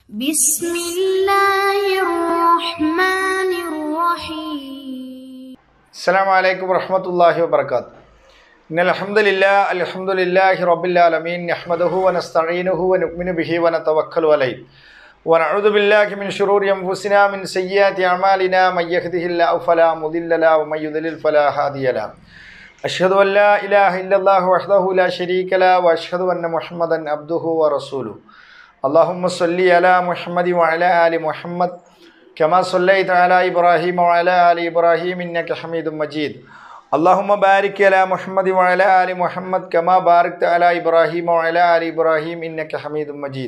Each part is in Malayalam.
بسم الله الرحمن الرحيم السلام عليكم ورحمة الله وبركاته إن الحمد لله الحمد لله رب العالمين نحمده ونستعينه ونؤمن به ونتوكل عليه ونعوذ بالله من شرور أنفسنا من سيئات أعمالنا من يهده الله فلا مضل له ومن يضلل فلا هادي له أشهد أن لا إله إلا الله وحده لا شريك له وأشهد أن محمدا عبده ورسوله اللهم صل على محمد وعلى آل محمد كما صليت على إبراهيم وعلى آل إبراهيم إنك حميد مجيد اللهم بارك على محمد وعلى آل محمد كما باركت على إبراهيم وعلى آل إبراهيم إنك حميد مجيد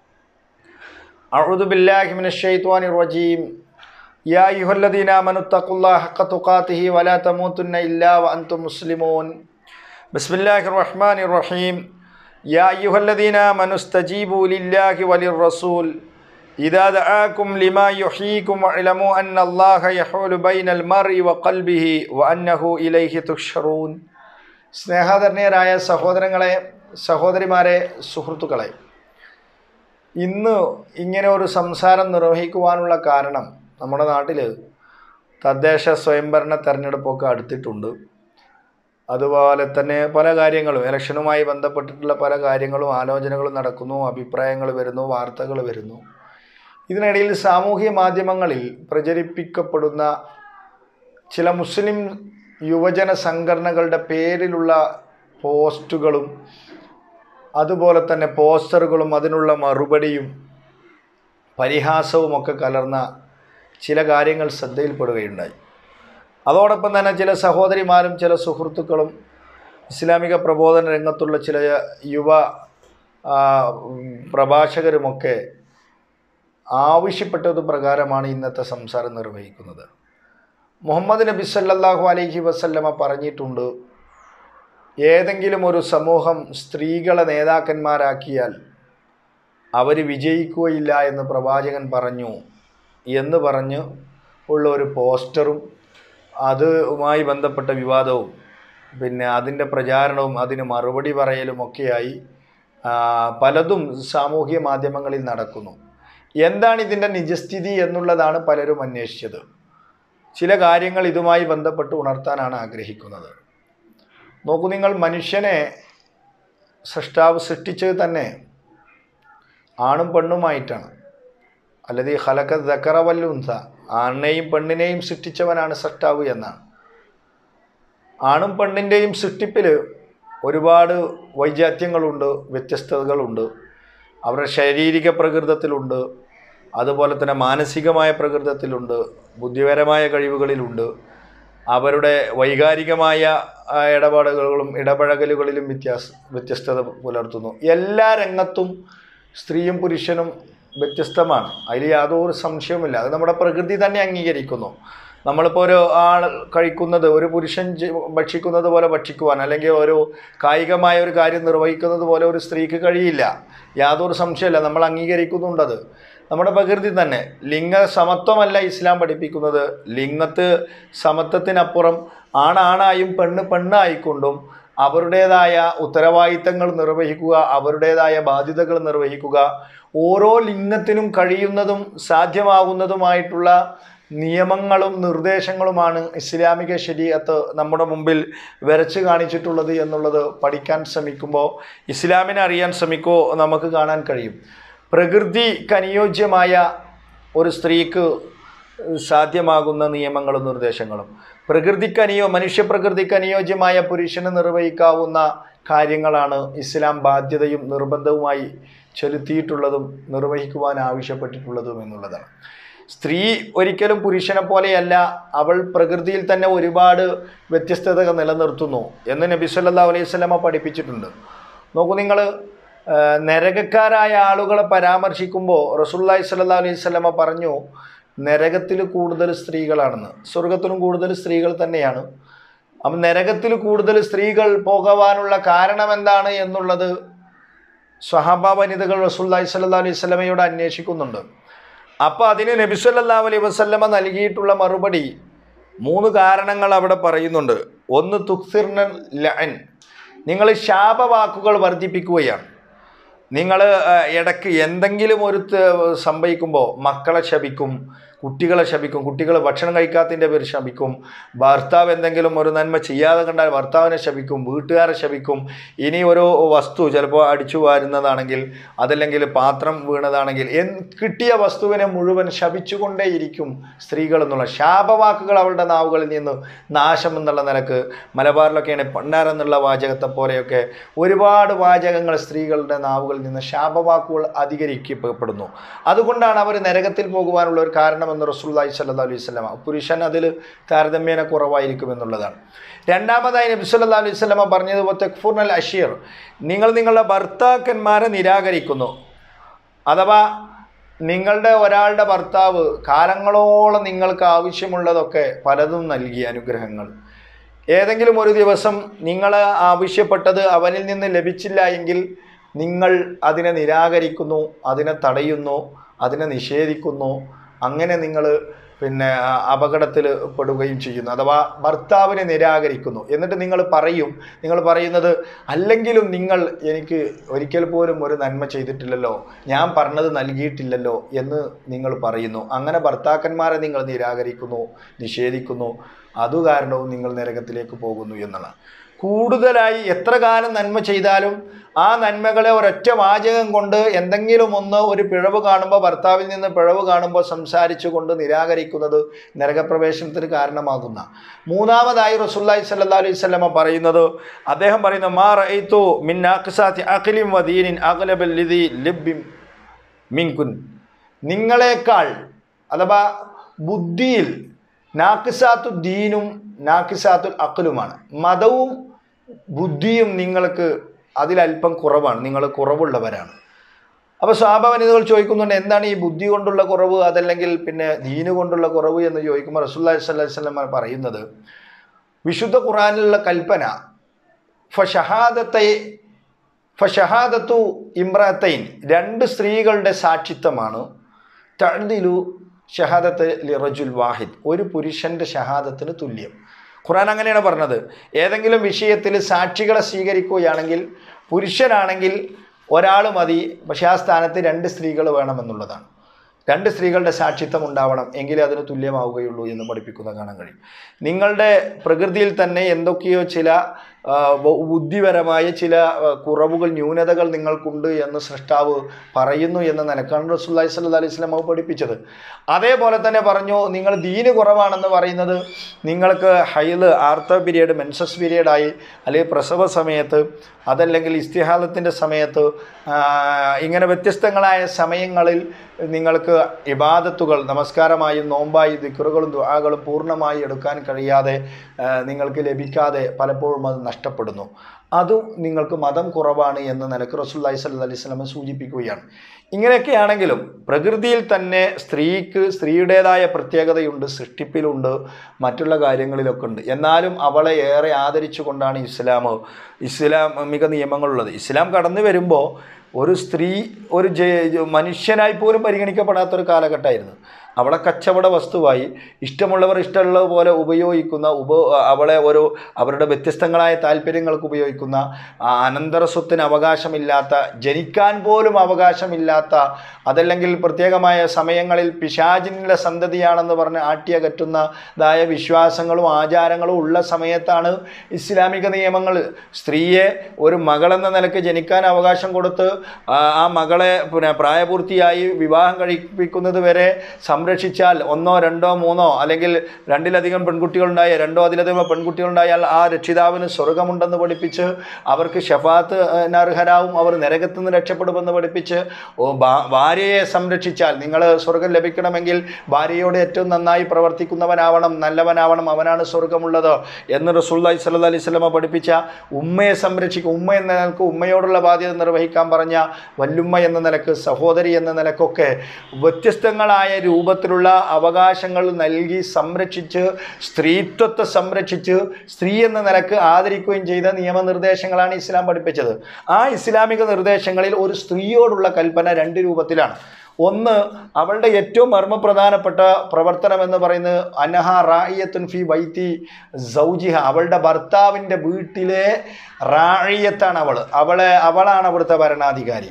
أعوذ بالله من الشيطان الرجيم يا أيها الذين آمنوا اتقوا الله حق تقاته ولا تموتن إلا وأنتم مسلمون بسم الله الرحمن الرحيم يا أيها الذين آمنوا استجيبوا لله وللرسول إذا دعاكم لما يحييكم واعلموا أن الله يحول بين المرء وقلبه وأنه إليه تحشرون സ്നേഹാദരണീയരായ സഹോദരങ്ങളെ സഹോദരിമാരെ സുഹൃത്തുക്കളെ ഇന്ന് ഇങ്ങനെ ഒരു സംസാരം നിർവഹിക്കുവാനുള്ള കാരണം നമ്മുടെ നാട്ടിൽ തദ്ദേശ സ്വയംഭരണ തെരഞ്ഞെടുപ്പൊക്കെ അടുത്തിട്ടുണ്ട് അതുപോലെ തന്നെ പല കാര്യങ്ങളും ഇലക്ഷനുമായി ബന്ധപ്പെട്ടിട്ടുള്ള പല കാര്യങ്ങളും ആലോചനകളും നടക്കുന്നു അഭിപ്രായങ്ങൾ വരുന്നു വാർത്തകൾ വരുന്നു ഇതിനിടയിൽ സാമൂഹ്യ മാധ്യമങ്ങളിൽ പ്രചരിപ്പിക്കപ്പെടുന്ന ചില മുസ്ലിം യുവജന സംഘടനകളുടെ പേരിലുള്ള പോസ്റ്റുകളും അതുപോലെ തന്നെ പോസ്റ്ററുകളും അതിനുള്ള മറുപടിയും പരിഹാസവുമൊക്കെ കലർന്ന ചില കാര്യങ്ങൾ ശ്രദ്ധയിൽപ്പെടുകയുണ്ടായി അതോടൊപ്പം തന്നെ ചില സഹോദരിമാരും ചില സുഹൃത്തുക്കളും ഇസ്ലാമിക പ്രബോധന രംഗത്തുള്ള ചില യുവ ആ, പ്രഭാഷകരുമൊക്കെ ആവശ്യപ്പെട്ടത് പ്രകാരമാണ് ഇന്നത്തെ സംസാരം നിർവഹിക്കുന്നത് മുഹമ്മദ് നബി സല്ലല്ലാഹു അലൈഹി വസല്ലമ പറഞ്ഞിട്ടുണ്ട് ഏതെങ്കിലും ഒരു സമൂഹം സ്ത്രീകളെ നേതാക്കന്മാരാക്കിയാൽ അവർ വിജയിക്കുകയില്ല എന്ന് പ്രവാചകൻ പറഞ്ഞു എന്ന് പറഞ്ഞ് ഉള്ള ഒരു പോസ്റ്ററും അതുമായി ബന്ധപ്പെട്ട വിവാദവും പിന്നെ അതിൻ്റെ പ്രചാരണവും അതിന് മറുപടി പറയലും ഒക്കെയായി ആ, പലതും സാമൂഹ്യ മാധ്യമങ്ങളിൽ നടക്കുന്നു എന്താണ് ഇതിൻ്റെ നിജസ്ഥിതി എന്നുള്ളതാണ് പലരും അന്വേഷിച്ചത് ചില കാര്യങ്ങൾ ഇതുമായി ബന്ധപ്പെട്ട് ഉണർത്താനാണ് ആഗ്രഹിക്കുന്നത് നോക്കൂ നിങ്ങൾ മനുഷ്യനെ സൃഷ്ടാവ് സൃഷ്ടിച്ചത് തന്നെ ആണും പെണ്ണുമായിട്ടാണ് അല്ലത് ഈ ഹലക്ക ദക്കറവല്ലുൻസ ആണിനെയും പെണ്ണിനെയും സൃഷ്ടിച്ചവനാണ് സൃഷ്ടാവ് എന്നാണ് ആണും പെണ്ണിൻ്റെയും സൃഷ്ടിപ്പിൽ ഒരുപാട് വൈജാത്യങ്ങളുണ്ട് വ്യത്യസ്തതകളുണ്ട് അവരുടെ ശാരീരിക പ്രകൃതത്തിലുണ്ട് അതുപോലെ തന്നെ മാനസികമായ പ്രകൃതത്തിലുണ്ട് ബുദ്ധിപരമായ കഴിവുകളിലുണ്ട് അവരുടെ വൈകാരികമായ ആ, ഇടപാടുകളും ഇടപഴകലുകളിലും വ്യത്യാസ വ്യത്യസ്തത പുലർത്തുന്നു എല്ലാ രംഗത്തും സ്ത്രീയും പുരുഷനും വ്യത്യസ്തമാണ് അതിൽ യാതൊരു സംശയവുമില്ല അത് നമ്മുടെ പ്രകൃതി തന്നെ അംഗീകരിക്കുന്നു നമ്മളിപ്പോൾ ഒരു ആൾ കഴിക്കുന്നത് ഒരു പുരുഷൻ ജ- ഭക്ഷിക്കുന്നത് പോലെ ഭക്ഷിക്കുവാൻ അല്ലെങ്കിൽ ഒരു കായികമായ ഒരു കാര്യം നിർവഹിക്കുന്നത് പോലെ ഒരു സ്ത്രീക്ക് കഴിയില്ല യാതൊരു സംശയമില്ല നമ്മൾ അംഗീകരിക്കുന്നുണ്ടത് നമ്മുടെ പ്രകൃതി തന്നെ ലിംഗ സമത്വമല്ല ഇസ്ലാം പഠിപ്പിക്കുന്നത് ലിംഗത്ത് സമത്വത്തിനപ്പുറം ആണാണായും പെണ്ണ് പെണ്ണായിക്കൊണ്ടും അവരുടേതായ ഉത്തരവാദിത്തങ്ങൾ നിർവഹിക്കുക അവരുടേതായ ബാധ്യതകൾ നിർവഹിക്കുക ഓരോ ലിംഗത്തിനും കഴിയുന്നതും സാധ്യമാകുന്നതുമായിട്ടുള്ള നിയമങ്ങളും നിർദ്ദേശങ്ങളുമാണ് ഇസ്ലാമിക ശരീഅത്ത് നമ്മുടെ മുമ്പിൽ വരച്ച് കാണിച്ചിട്ടുള്ളത് എന്നുള്ളത് പഠിക്കാൻ ശ്രമിക്കുമ്പോൾ ഇസ്ലാമിനെ അറിയാൻ ശ്രമിക്കുമ്പോൾ നമുക്ക് കാണാൻ കഴിയും പ്രകൃതിക്കനുയോജ്യമായ ഒരു സ്ത്രീക്ക് സാധ്യമാകുന്ന നിയമങ്ങളും നിർദ്ദേശങ്ങളും പ്രകൃതിക്കനുയോ മനുഷ്യപ്രകൃതിക്ക് അനുയോജ്യമായ പുരുഷന് നിർവഹിക്കാവുന്ന കാര്യങ്ങളാണ് ഇസ്ലാം ബാധ്യതയും നിർബന്ധവുമായി ചെലുത്തിയിട്ടുള്ളതും നിർവഹിക്കുവാൻ ആവശ്യപ്പെട്ടിട്ടുള്ളതും എന്നുള്ളതാണ് സ്ത്രീ ഒരിക്കലും പുരുഷനെ പോലെയല്ല അവൾ പ്രകൃതിയിൽ തന്നെ ഒരുപാട് വ്യത്യസ്തതകൾ നിലനിർത്തുന്നു എന്ന് നബി സല്ലല്ലാഹു അലൈഹി വസല്ലമ പഠിപ്പിച്ചിട്ടുണ്ട് നോക്കൂ നിങ്ങൾ നരകക്കാരായ ആളുകളെ പരാമർശിക്കുമ്പോൾ റസൂല്ലായി സല്ലല്ലാഹു അലൈഹി വസല്ലമ പറഞ്ഞു നരകത്തിൽ കൂടുതൽ സ്ത്രീകളാണെന്ന് സ്വർഗത്തിലും കൂടുതൽ സ്ത്രീകൾ തന്നെയാണ് അപ്പം നരകത്തിൽ കൂടുതൽ സ്ത്രീകൾ പോകാനുള്ള കാരണം എന്താണ് എന്നുള്ളത് സ്വഹാബ വനിതകൾ റസൂല്ലായി സല്ലല്ലാഹു അലൈഹി വസല്ലമയോട് അന്വേഷിക്കുന്നുണ്ട് അപ്പോൾ അതിന് നബി സല്ലല്ലാഹു അലൈഹി വസല്ലമ നൽകിയിട്ടുള്ള മറുപടി മൂന്ന് കാരണങ്ങൾ അവിടെ പറയുന്നുണ്ട് ഒന്ന് തുക്സിർന ലഅൻ നിങ്ങൾ ശാപവാക്കുകൾ വർദ്ധിപ്പിക്കുകയാണ് നിങ്ങൾ ഇടയ്ക്ക് എന്തെങ്കിലും ഒരു ത- സംഭവിക്കുമ്പോൾ മക്കളെ ശപിക്കും കുട്ടികളെ ശപിക്കും കുട്ടികൾ ഭക്ഷണം കഴിക്കാത്തതിൻ്റെ പേര് ശപിക്കും ഭർത്താവ് എന്തെങ്കിലും ഒരു നന്മ ചെയ്യാതെ കണ്ടാൽ ഭർത്താവിനെ ശപിക്കും വീട്ടുകാരെ ശപിക്കും ഇനി ഒരു വസ്തു ചിലപ്പോൾ അടിച്ചു വാരുന്നതാണെങ്കിൽ അതല്ലെങ്കിൽ പാത്രം വീണതാണെങ്കിൽ എൻ കിട്ടിയ വസ്തുവിനെ മുഴുവൻ ശപിച്ചുകൊണ്ടേയിരിക്കും സ്ത്രീകൾ എന്നുള്ള ശാപവാക്കുകൾ അവളുടെ നാവുകളിൽ നിന്ന് നാശം എന്നുള്ള നിലക്ക് മലബാറിലൊക്കെയാണ് പണ്ടാരെന്നുള്ള വാചകത്തെ പോലെയൊക്കെ ഒരുപാട് വാചകങ്ങൾ സ്ത്രീകളുടെ നാവുകളിൽ നിന്ന് ശാപവാക്കുകൾ അധികരിക്കപ്പെടുന്നു അതുകൊണ്ടാണ് അവർ നരകത്തിൽ പോകുവാനുള്ള ഒരു കാരണമെന്ന് റസൂല്ലായി സല്ലാ അലൈഹി സ്വലമ പുരുഷൻ അതിൽ താരതമ്യേന കുറവായിരിക്കും എന്നുള്ളതാണ് രണ്ടാമതായി നബി സല്ലാ അലൈഹി സ്വലമ പറഞ്ഞതുപോലെ തെക്ഫുർനൽ അഷീർ നിങ്ങൾ നിങ്ങളുടെ ഭർത്താക്കന്മാരെ നിരാകരിക്കുന്നു അഥവാ നിങ്ങളുടെ ഒരാളുടെ ഭർത്താവ് കാലങ്ങളോളം നിങ്ങൾക്ക് ആവശ്യമുള്ളതൊക്കെ പലതും നൽകി അനുഗ്രഹങ്ങൾ ഏതെങ്കിലും ഒരു ദിവസം നിങ്ങൾ ആവശ്യപ്പെട്ടത് അവനിൽ നിന്ന് ലഭിച്ചില്ല എങ്കിൽ നിങ്ങൾ അതിനെ നിരാകരിക്കുന്നു അതിനെ തടയുന്നു അതിനെ നിഷേധിക്കുന്നു അങ്ങനെ നിങ്ങൾ പിന്നെ അപകടത്തിൽ പെടുകയും ചെയ്യുന്നു അഥവാ ഭർത്താവിനെ നിരാകരിക്കുന്നു എന്നിട്ട് നിങ്ങൾ പറയും നിങ്ങൾ പറയുന്നത് അല്ലെങ്കിലും നിങ്ങൾ എനിക്ക് ഒരിക്കൽ പോലും ഒരു നന്മ ചെയ്തിട്ടില്ലല്ലോ ഞാൻ പറഞ്ഞത് നൽകിയിട്ടില്ലല്ലോ എന്ന് നിങ്ങൾ പറയുന്നു അങ്ങനെ ഭർത്താക്കന്മാരെ നിങ്ങൾ നിരാകരിക്കുന്നു നിഷേധിക്കുന്നു അതു കാരണവും നിങ്ങൾ നരകത്തിലേക്ക് പോകുന്നു എന്നാണ് കൂടുതലായി എത്ര കാലം നന്മ ചെയ്താലും ആ നന്മകളെ ഒരൊറ്റ വാചകം കൊണ്ട് എന്തെങ്കിലും ഒന്ന് ഒരു പിഴവ് കാണുമ്പോൾ ഭർത്താവിൽ നിന്ന് പിഴവ് കാണുമ്പോൾ സംസാരിച്ചു കൊണ്ട് നിരാകരിക്കുന്നത് നരകപ്രവേശനത്തിന് കാരണമാകുന്ന മൂന്നാമതായി റസുല്ലായി സല്ലാ അലൈഹി സ്വലമ പറയുന്നത് അദ്ദേഹം പറയുന്നു മാ റൈത്തു മിൻ ആഖ്സാത്തി അഖിലിം വദീനിൻ അഖലബല്ലിദി ലിബിം മിൻകുൻ നിങ്ങളെക്കാൾ അഥവാ ബുദ്ധിയിൽ നാക്കിസാത്തു ദീനും നാക്കിസാത്തുൽ അക്കലുമാണ് മതവും ബുദ്ധിയും നിങ്ങൾക്ക് അതിലല്പം കുറവാണ് നിങ്ങൾ കുറവുള്ളവരാണ് അപ്പോൾ സ്വാഭാവനിതകൾ ചോദിക്കുന്നുണ്ട് എന്താണ് ഈ ബുദ്ധി കൊണ്ടുള്ള കുറവ് അതല്ലെങ്കിൽ പിന്നെ ദീന് കൊണ്ടുള്ള കുറവ് എന്ന് ചോദിക്കുമ്പോൾ റസൂല്ലാ സ്വല്ലല്ലാഹി വസല്ലം പറയുന്നത് വിശുദ്ധ ഖുറാനിലുള്ള കൽപ്പന ഫഷഹാദത്തെ ഫഷഹാദത്തു ഇമ്രാത്തൈൻ രണ്ട് സ്ത്രീകളുടെ സാക്ഷിത്വമാണ് തഴുതിലു ഷഹാദത്ത് ലിറജുൽ വാഹിദ് ഒരു പുരുഷൻ്റെ ഷഹാദത്തിന് തുല്യം ഖുറാൻ അങ്ങനെയാണ് പറഞ്ഞത് ഏതെങ്കിലും വിഷയത്തിൽ സാക്ഷികളെ സ്വീകരിക്കുകയാണെങ്കിൽ പുരുഷനാണെങ്കിൽ ഒരാൾ മതി പക്ഷേ ആ സ്ഥാനത്ത് രണ്ട് സ്ത്രീകൾ വേണമെന്നുള്ളതാണ് രണ്ട് സ്ത്രീകളുടെ സാക്ഷിത്വം ഉണ്ടാവണം എങ്കിലേ അതിന് തുല്യമാവുകയുള്ളൂ എന്ന് പഠിപ്പിക്കുന്ന കാണാൻ കഴിയും നിങ്ങളുടെ പ്രകൃതിയിൽ തന്നെ എന്തൊക്കെയോ ചില ആ, ബ- ബുദ്ധിപരമായ ചില ആ, കുറവുകൾ ന്യൂനതകൾ നിങ്ങൾക്കുണ്ട് എന്ന് സൃഷ്ടാവ് പറയുന്നു എന്ന നിലക്കാണ് റസൂല്ലായി സല്ലു അലൈഹി സ്വലം പഠിപ്പിച്ചത് അതേപോലെ തന്നെ പറഞ്ഞു നിങ്ങൾ ദീന് കുറവാണെന്ന് പറയുന്നത് നിങ്ങൾക്ക് ഹൈല് ആർത്തവ പീരീഡ് മെൻസസ് പീരീഡായി അല്ലെങ്കിൽ പ്രസവ സമയത്ത് അതല്ലെങ്കിൽ ഇസ്തിഹാലത്തിൻ്റെ സമയത്ത് ആ, ഇങ്ങനെ വ്യത്യസ്തങ്ങളായ സമയങ്ങളിൽ നിങ്ങൾക്ക് ഇബാദത്തുകൾ നമസ്കാരമായും നോമ്പായി ദിക്കറുകളും ദുആകളും പൂർണ്ണമായി എടുക്കാൻ കഴിയാതെ ആ, നിങ്ങൾക്ക് ലഭിക്കാതെ പലപ്പോഴും അത് നഷ്ടപ്പെടുന്നു അതും നിങ്ങൾക്ക് മതം കുറവാണ് എന്ന നിലക്ക് റസൂല്ലായി സല്ലു അലൈഹി സ്വലമ സൂചിപ്പിക്കുകയാണ് ഇങ്ങനെയൊക്കെയാണെങ്കിലും പ്രകൃതിയിൽ തന്നെ സ്ത്രീക്ക് സ്ത്രീയുടേതായ പ്രത്യേകതയുണ്ട് സൃഷ്ടിപ്പിലുണ്ട് മറ്റുള്ള കാര്യങ്ങളിലൊക്കെ ഉണ്ട് എന്നാലും അവളെ ഏറെ ആദരിച്ചുകൊണ്ടാണ് ഇസ്ലാം ഇസ്ലാമിക നിയമങ്ങളുള്ളത് ഇസ്ലാം കടന്നു വരുമ്പോൾ ഒരു സ്ത്രീ ഒരു ജെ മനുഷ്യനായി പോലും പരിഗണിക്കപ്പെടാത്തൊരു കാലഘട്ടമായിരുന്നു അവളെ കച്ചവട വസ്തുവായി ഇഷ്ടമുള്ളവർ ഇഷ്ടമുള്ളത് പോലെ ഉപയോഗിക്കുന്ന ഉപ അവളെ ഒരു അവരുടെ വ്യത്യസ്തങ്ങളായ താല്പര്യങ്ങൾക്ക് ഉപയോഗിക്കുന്ന ആ അനന്തര സ്വത്തിന് അവകാശമില്ലാത്ത ജനിക്കാൻ പോലും അവകാശമില്ലാത്ത അതല്ലെങ്കിൽ പ്രത്യേകമായ സമയങ്ങളിൽ പിശാചിൻ്റെ സന്തതിയാണെന്ന് പറഞ്ഞ് ആട്ടിയകറ്റുന്നതായ വിശ്വാസങ്ങളും ആചാരങ്ങളും ഉള്ള സമയത്താണ് ഇസ്ലാമിക നിയമങ്ങൾ സ്ത്രീയെ ഒരു മകളെന്ന നിലക്ക് ജനിക്കാൻ അവകാശം കൊടുത്ത് ആ ആ മകളെ പിന്നെ പ്രായപൂർത്തിയായി വിവാഹം കഴിപ്പിക്കുന്നത് വരെ സംരക്ഷിച്ചാൽ ഒന്നോ രണ്ടോ മൂന്നോ അല്ലെങ്കിൽ രണ്ടിലധികം പെൺകുട്ടികളുണ്ടായ രണ്ടോ അതിലധികം പെൺകുട്ടികളുണ്ടായാൽ ആ രക്ഷിതാവിന് സ്വർഗമുണ്ടെന്ന് പഠിപ്പിച്ച് അവർക്ക് ഷഫാത്ത് അർഹരാവും അവർ നരകത്തു നിന്ന് രക്ഷപ്പെടുമെന്ന് പഠിപ്പിച്ച് ഓ ഭാ- ഭാര്യയെ സംരക്ഷിച്ചാൽ നിങ്ങൾ സ്വർഗം ലഭിക്കണമെങ്കിൽ ഭാര്യയോട് ഏറ്റവും നന്നായി പ്രവർത്തിക്കുന്നവനാവണം നല്ലവനാവണം അവനാണ് സ്വർഗമുള്ളത് എന്ന് റസൂല്ലായി സല്ലു അലൈഹി സ്വലമ പഠിപ്പിച്ച ഉമ്മയെ സംരക്ഷിക്കും ഉമ്മ എന്ന നിലക്ക് ഉമ്മയോടുള്ള ബാധ്യത നിർവഹിക്കാൻ പറഞ്ഞ വല്ലുമ്മ എന്ന നിലക്ക് സഹോദരി എന്ന നിലക്കൊക്കെ വ്യത്യസ്തങ്ങളായ രൂപത്തിലുള്ള അവകാശങ്ങൾ നൽകി സംരക്ഷിച്ച് സ്ത്രീത്വത്തെ സംരക്ഷിച്ച് സ്ത്രീ എന്ന നിലക്ക് ആദരിക്കുകയും ചെയ്ത നിയമനിർദ്ദേശങ്ങളാണ് ഇസ്ലാം പഠിപ്പിച്ചത് ആ ഇസ്ലാമിക നിർദ്ദേശങ്ങളിൽ ഒരു സ്ത്രീയോടുള്ള കൽപ്പന രണ്ട് രൂപത്തിലാണ് ഒന്ന് അവളുടെ ഏറ്റവും മർമ്മപ്രധാനപ്പെട്ട പ്രവർത്തനം എന്ന് പറയുന്നത് അനഹ റായിയത്തുൻ ഫി വൈത്തി സൗജിഹ അവളുടെ ഭർത്താവിൻ്റെ വീട്ടിലെ റായിയത്താണ് അവൾ അവളെ അവളാണ് അവിടുത്തെ ഭരണാധികാരി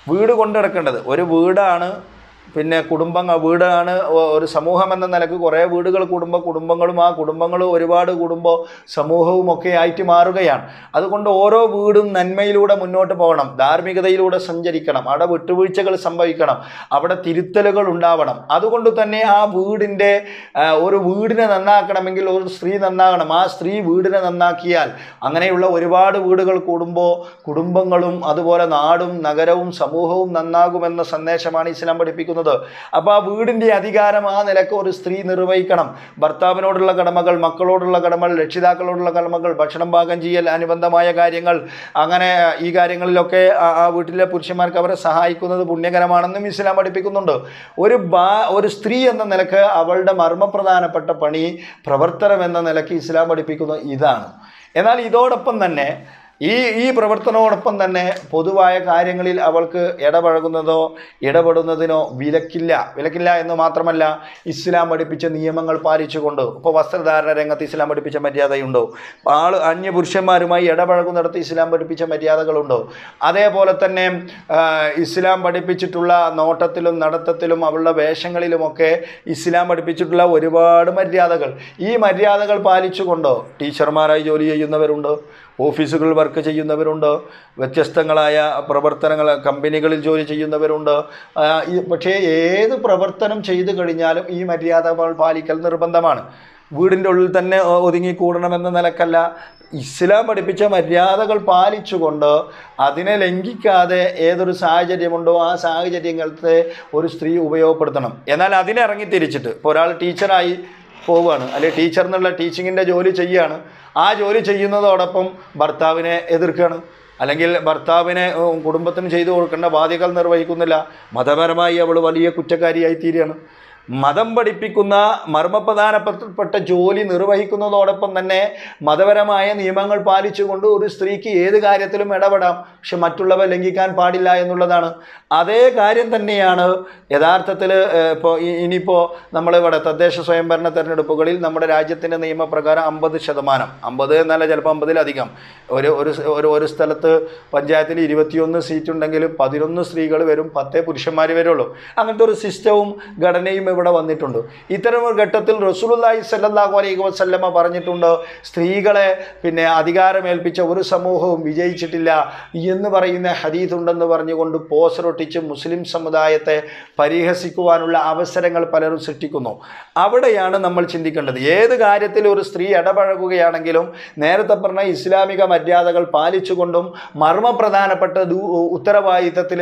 വീട് കൊണ്ടു നടക്കേണ്ടത് ഒരു വീടാണ് പിന്നെ കുടുംബം വീടാണ് ഒ- ഒരു സമൂഹം എന്ന നിലക്ക് കുറേ വീടുകൾ കൂടുമ്പോൾ കുടുംബങ്ങളും ആ കുടുംബങ്ങൾ ഒരുപാട് കൂടുമ്പോൾ സമൂഹവും ഒക്കെ ആയിട്ട് മാറുകയാണ് അതുകൊണ്ട് ഓരോ വീടും നന്മയിലൂടെ മുന്നോട്ട് പോകണം ധാർമ്മികതയിലൂടെ സഞ്ചരിക്കണം അവിടെ വിട്ടുവീഴ്ചകൾ സംഭവിക്കണം അവിടെ തിരുത്തലുകൾ ഉണ്ടാവണം അതുകൊണ്ട് തന്നെ ആ വീടിൻ്റെ ആ, ഒരു വീടിനെ നന്നാക്കണമെങ്കിൽ ഒരു സ്ത്രീ നന്നാകണം ആ സ്ത്രീ വീടിനെ നന്നാക്കിയാൽ അങ്ങനെയുള്ള ഒരുപാട് വീടുകൾ കൂടുമ്പോൾ കുടുംബങ്ങളും അതുപോലെ നാടും നഗരവും സമൂഹവും നന്നാകുമെന്ന സന്ദേശമാണ് ഇസ്ലാം പഠിപ്പിക്കുന്നത് അപ്പോൾ ആ വീടിൻ്റെ അധികാരം ആ നിലക്ക് ഒരു സ്ത്രീ നിർവഹിക്കണം ഭർത്താവിനോടുള്ള കടമകൾ മക്കളോടുള്ള കടമകൾ രക്ഷിതാക്കളോടുള്ള കടമകൾ ഭക്ഷണം പാകം ചെയ്യൽ അനുബന്ധമായ കാര്യങ്ങൾ അങ്ങനെ ഈ കാര്യങ്ങളിലൊക്കെ ആ ആ വീട്ടിലെ പുരുഷന്മാർക്ക് അവരെ സഹായിക്കുന്നത് പുണ്യകരമാണെന്നും ഇസ്ലാം പഠിപ്പിക്കുന്നുണ്ട് ഒരു ബാ ഒരു സ്ത്രീ എന്ന നിലക്ക് അവളുടെ മർമ്മപ്രധാനപ്പെട്ട പണി പ്രവർത്തനം എന്ന നിലക്ക് ഇസ്ലാം പഠിപ്പിക്കുന്നത് ഇതാണ് എന്നാൽ ഇതോടൊപ്പം തന്നെ ഈ ഈ പ്രവർത്തനത്തോടൊപ്പം തന്നെ പൊതുവായ കാര്യങ്ങളിൽ അവൾക്ക് ഇടപഴകുന്നതോ ഇടപെടുന്നതിനോ വിലക്കില്ല വിലക്കില്ല എന്ന് മാത്രമല്ല ഇസ്ലാം പഠിപ്പിച്ച നിയമങ്ങൾ പാലിച്ചുകൊണ്ട് ഇപ്പോൾ വസ്ത്രധാരണ രംഗത്ത് ഇസ്ലാം പഠിപ്പിച്ച മര്യാദയുണ്ടോ ആൾ അന്യ പുരുഷന്മാരുമായി ഇടപഴകുന്നിടത്ത് ഇസ്ലാം പഠിപ്പിച്ച മര്യാദകളുണ്ടോ അതേപോലെ തന്നെ ആ, ഇസ്ലാം പഠിപ്പിച്ചിട്ടുള്ള നോട്ടത്തിലും നടത്തത്തിലും അവളുടെ വേഷങ്ങളിലുമൊക്കെ ഇസ്ലാം പഠിപ്പിച്ചിട്ടുള്ള ഒരുപാട് മര്യാദകൾ ഈ മര്യാദകൾ പാലിച്ചുകൊണ്ടോ ടീച്ചർമാരായി ജോലി ചെയ്യുന്നവരുണ്ട് ഓഫീസുകളിൽ വർക്ക് ചെയ്യുന്നവരുണ്ട് വ്യത്യസ്തങ്ങളായ പ്രവർത്തനങ്ങൾ കമ്പനികളിൽ ജോലി ചെയ്യുന്നവരുണ്ട് ആ, ഈ- പക്ഷേ ഏത് പ്രവർത്തനം ചെയ്തു കഴിഞ്ഞാലും ഈ മര്യാദകൾ പാലിക്കൽ നിർബന്ധമാണ് വീടിൻ്റെ ഉള്ളിൽ തന്നെ ഒ- ഒതുങ്ങിക്കൂടണമെന്ന നിലക്കല്ല ഇസ്ലാം പഠിപ്പിച്ച മര്യാദകൾ പാലിച്ചുകൊണ്ട് അതിനെ ലംഘിക്കാതെ ഏതൊരു സാഹചര്യമുണ്ടോ ആ സാഹചര്യങ്ങളത്തെ ഒരു സ്ത്രീ ഉപയോഗപ്പെടുത്തണം എന്നാൽ അതിനെ ഇറങ്ങി തിരിച്ചിട്ട് ഇപ്പോൾ ഒരാൾ ടീച്ചറായി പോവുകയാണ് അല്ലെങ്കിൽ ടീച്ചർ എന്നുള്ള ടീച്ചിങ്ങിൻ്റെ ജോലി ചെയ്യുകയാണ് ആ ജോലി ചെയ്യുന്നതോടൊപ്പം ഭർത്താവിനെ എതിർക്കുകയാണ് അല്ലെങ്കിൽ ഭർത്താവിനെ ഉം, കുടുംബത്തിന് ചെയ്തു കൊടുക്കേണ്ട ബാധ്യതകൾ നിർവഹിക്കുന്നില്ല മതപരമായി അവൾ വലിയ കുറ്റക്കാരിയായി തീരുകയാണ് മതം പഠിപ്പിക്കുന്ന മർമ്മപ്രധാനപ്പെട്ട ജോലി നിർവഹിക്കുന്നതോടൊപ്പം തന്നെ മതപരമായ നിയമങ്ങൾ പാലിച്ചുകൊണ്ട് ഒരു സ്ത്രീക്ക് ഏത് കാര്യത്തിലും ഇടപെടാം പക്ഷെ മറ്റുള്ളവ ലംഘിക്കാൻ പാടില്ല എന്നുള്ളതാണ് അതേ കാര്യം തന്നെയാണ് യഥാർത്ഥത്തിൽ ഇപ്പോൾ ഇനിയിപ്പോൾ നമ്മളിവിടെ തദ്ദേശ സ്വയംഭരണ തെരഞ്ഞെടുപ്പുകളിൽ നമ്മുടെ രാജ്യത്തിൻ്റെ നിയമപ്രകാരം അമ്പത് ശതമാനം അമ്പത് എന്നല്ല ചിലപ്പോൾ അമ്പതിലധികം ഒരു ഒരു സ് ഒരു ഒരു സ്ഥലത്ത് പഞ്ചായത്തിൽ ഇരുപത്തിയൊന്ന് സീറ്റ് ഉണ്ടെങ്കിൽ പതിനൊന്ന് സ്ത്രീകൾ വരും പത്തേ പുരുഷന്മാർ വരുള്ളൂ അങ്ങനത്തെ ഒരു സിസ്റ്റവും ഘടനയും ഇവിടെ വന്നിട്ടുണ്ട് ഇത്തരം ഒരു ഘട്ടത്തിൽ റസൂലുള്ളാഹി സ്വല്ലല്ലാഹു അലൈഹി വസല്ലമ പറഞ്ഞിട്ടുണ്ട് സ്ത്രീകളെ പിന്നെ അധികാരമേൽപ്പിച്ച ഒരു സമൂഹവും വിജയിച്ചിട്ടില്ല എന്ന് പറയുന്ന ഹദീസ് ഉണ്ടെന്ന് പറഞ്ഞുകൊണ്ട് പോസ്റ്ററൊട്ടിച്ച് മുസ്ലിം സമുദായത്തെ പരിഹസിക്കുവാനുള്ള അവസരങ്ങൾ പലരും സൃഷ്ടിക്കുന്നു അവിടെയാണ് നമ്മൾ ചിന്തിക്കേണ്ടത് ഏത് കാര്യത്തിൽ ഒരു സ്ത്രീ ഇടപഴകുകയാണെങ്കിലും നേരത്തെ പറഞ്ഞ ഇസ്ലാമിക മര്യാദകൾ പാലിച്ചുകൊണ്ടും മർമ്മപ്രധാനപ്പെട്ട ദൂ- ഉത്തരവാദിത്തത്തിൽ